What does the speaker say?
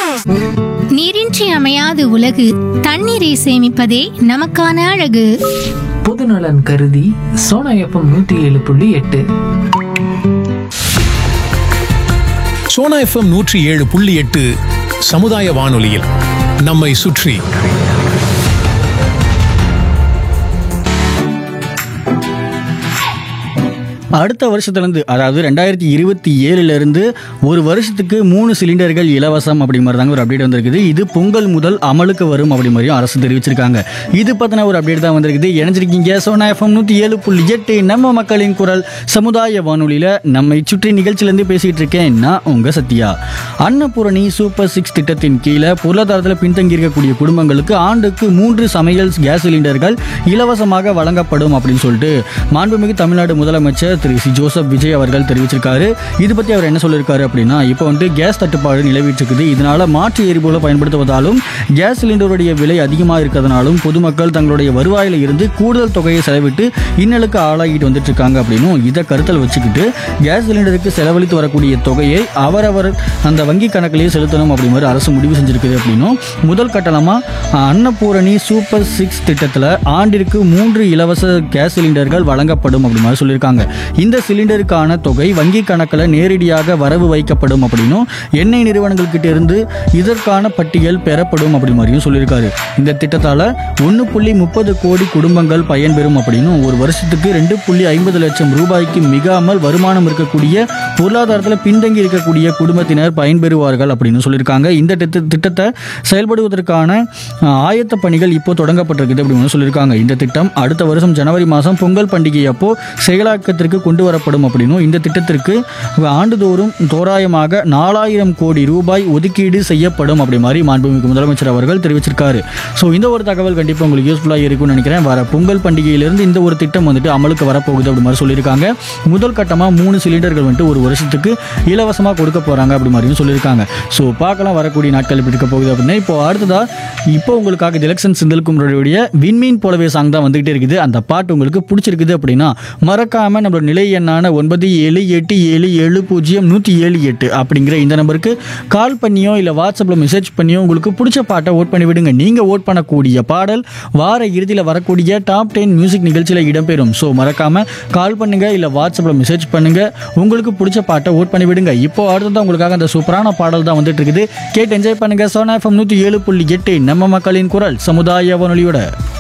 நீரின்றி அமையாது உலகு தண்ணீரை சேமிப்பதே நமக்கான அழகு பொதுநலன் கருதி சோனா எஃப்எம் நூத்தி ஏழு புள்ளி எட்டு சோனா எஃப்எம் நூற்றி ஏழு புள்ளி எட்டு சமுதாய வானொலியில் நம்மை சுற்றி அடுத்த வருஷத்துலேருந்து அதாவது ரெண்டாயிரத்தி இருபத்தி ஏழுலேருந்து ஒரு வருஷத்துக்கு மூணு சிலிண்டர்கள் இலவசம் அப்படி மாதிரி தாங்க ஒரு அப்டேட் வந்திருக்குது இது பொங்கல் முதல் அமலுக்கு வரும் அப்படி மாதிரியும் அரசு தெரிவிச்சிருக்காங்க இது பற்றின ஒரு அப்டேட் தான் வந்திருக்குது இணைஞ்சிருக்கீங்க சோனா எஃப்எம் நூற்றி ஏழு புள்ளி எட்டு நம்ம மக்களின் குரல் சமுதாய வானொலியில் நம்மை சுற்றி நிகழ்ச்சியிலேருந்து பேசிகிட்டு இருக்கேன் நான் உங்கள் சத்யா அன்னபூரணி சூப்பர் சிக்ஸ் திட்டத்தின் கீழே பொருளாதாரத்தில் பின்தங்கி இருக்கக்கூடிய குடும்பங்களுக்கு ஆண்டுக்கு மூன்று சமையல் கேஸ் சிலிண்டர்கள் இலவசமாக வழங்கப்படும் அப்படின்னு சொல்லிட்டு மாண்புமிகு தமிழ்நாடு முதலமைச்சர் திரு சி ஜோசப் விஜய் அவர்கள் தெரிவிச்சிருக்காரு இது பற்றி அவர் என்ன சொல்லியிருக்காரு அப்படின்னா இப்போ வந்து கேஸ் தட்டுப்பாடு நிலவிட்டு இருக்குது இதனால மாற்று எரிபொருளை பயன்படுத்துவதாலும் கேஸ் சிலிண்டருடைய விலை அதிகமாக இருக்கிறதுனாலும் பொதுமக்கள் தங்களுடைய வருவாயில இருந்து கூடுதல் தொகையை செலவிட்டு இன்னலுக்கு ஆளாகிட்டு வந்துட்டு இருக்காங்க அப்படின்னும் இதை கருத்தில் வச்சுக்கிட்டு கேஸ் சிலிண்டருக்கு செலவழித்து வரக்கூடிய தொகையை அவரவர் அந்த வங்கி கணக்கிலேயே செலுத்தணும் அப்படி மாதிரி அரசு முடிவு செஞ்சிருக்குது அப்படின்னும் முதல் கட்டணமாக அன்னபூரணி சூப்பர் சிக்ஸ் திட்டத்தில் ஆண்டிற்கு மூன்று இலவச கேஸ் சிலிண்டர்கள் வழங்கப்படும் அப்படி மாதிரி சொல்லியிருக்காங்க இந்த சிலிண்டருக்கான தொகை வங்கி கணக்கில் நேரடியாக வரவு வைக்கப்படும் அப்படின்னும் எண்ணெய் நிறுவனங்கள்கிட்ட இருந்து இதற்கான பட்டியல் பெறப்படும் அப்படி மாதிரியும் சொல்லியிருக்காரு இந்த திட்டத்தால் ஒன்று புள்ளி முப்பது கோடி குடும்பங்கள் பயன்பெறும் அப்படின்னும் ஒரு வருஷத்துக்கு ரெண்டு புள்ளி ஐம்பது லட்சம் ரூபாய்க்கு மிகாமல் வருமானம் இருக்கக்கூடிய பொருளாதாரத்தில் பின்தங்கி இருக்கக்கூடிய குடும்பத்தினர் பயன்பெறுவார்கள் அப்படின்னு சொல்லியிருக்காங்க இந்த திட்ட- திட்டத்தை செயல்படுவதற்கான அஹ், ஆயத்த பணிகள் இப்போ தொடங்கப்பட்டிருக்குது அப்படின்னு சொல்லியிருக்காங்க இந்த திட்டம் அடுத்த வருஷம் ஜனவரி மாதம் பொங்கல் பண்டிகை அப்போ செயலாக்கத்திற்கு கொண்டு வரப்படும் அப்படின்னும் இந்த திட்டத்திற்கு ஆண்டுதோறும் தோராயமாக நாலாயிரம் கோடி ரூபாய் ஒதுக்கீடு செய்யப்படும் அப்படி மாதிரி மாண்புமிகு முதலமைச்சர் அவர்கள் தெரிவிச்சிருக்காரு ஸோ இந்த ஒரு தகவல் கண்டிப்பாக உங்களுக்கு யூஸ்ஃபுல்லாக இருக்கும்னு நினைக்கிறேன் வர பொங்கல் பண்டிகையிலிருந்து இந்த ஒரு திட்டம் வந்துட்டு அமலுக்கு வரப்போகுது அப்படி மாதிரி சொல்லியிருக்காங்க முதல் கட்டமாக மூணு சிலிண்டர்கள் வந்துட்டு ஒரு வருஷத்துக்கு இலவசமாக கொடுக்க போகிறாங்க அப்படி மாதிரியும் சொல்லியிருக்காங்க ஸோ பார்க்கலாம் வரக்கூடிய நாட்கள் எப்படி இருக்க போகுது அப்படின்னா இப்போ அடுத்ததா இப்போ உங்களுக்காக திலக்ஷன் சிந்தல்குமரோடைய விண்மீன் போலவே சாங் தான் வந்துகிட்டே இருக்குது அந்த பாட்டு உங்களுக்கு பிடிச்சிருக்குது அப்படின்னா மறக்காம நம்மளோட நிலை எண்ணான ஒன்பது ஏழு எட்டு ஏழு ஏழு பூஜ்ஜியம் நூற்றி ஏழு எட்டு அப்படிங்கிற இந்த நம்பருக்கு கால் பண்ணியோ இல்லை வாட்ஸ்அப்பில் மெசேஜ் பண்ணியோ உங்களுக்கு பிடிச்ச பாட்டை ஓட் பண்ணி விடுங்க நீங்கள் ஓட் பண்ணக்கூடிய பாடல் வார இறுதியில் வரக்கூடிய டாப் டென் மியூசிக் நிகழ்ச்சியில் இடம்பெறும் ஸோ மறக்காம கால் பண்ணுங்க இல்லை வாட்ஸ்அப்பில் மெசேஜ் பண்ணுங்க உங்களுக்கு பிடிச்ச பாட்டை ஓட் பண்ணி விடுங்க இப்போ அடுத்ததான் உங்களுக்காக அந்த சூப்பரான பாடல் தான் வந்துட்டு இருக்குது கேட்டு என்ஜாய் பண்ணுங்க சோனா எஃப்எம் நூற்றி ஏழு புள்ளி எட்டு நம்ம மக்களின் குரல் சமுதாய வானொலியோட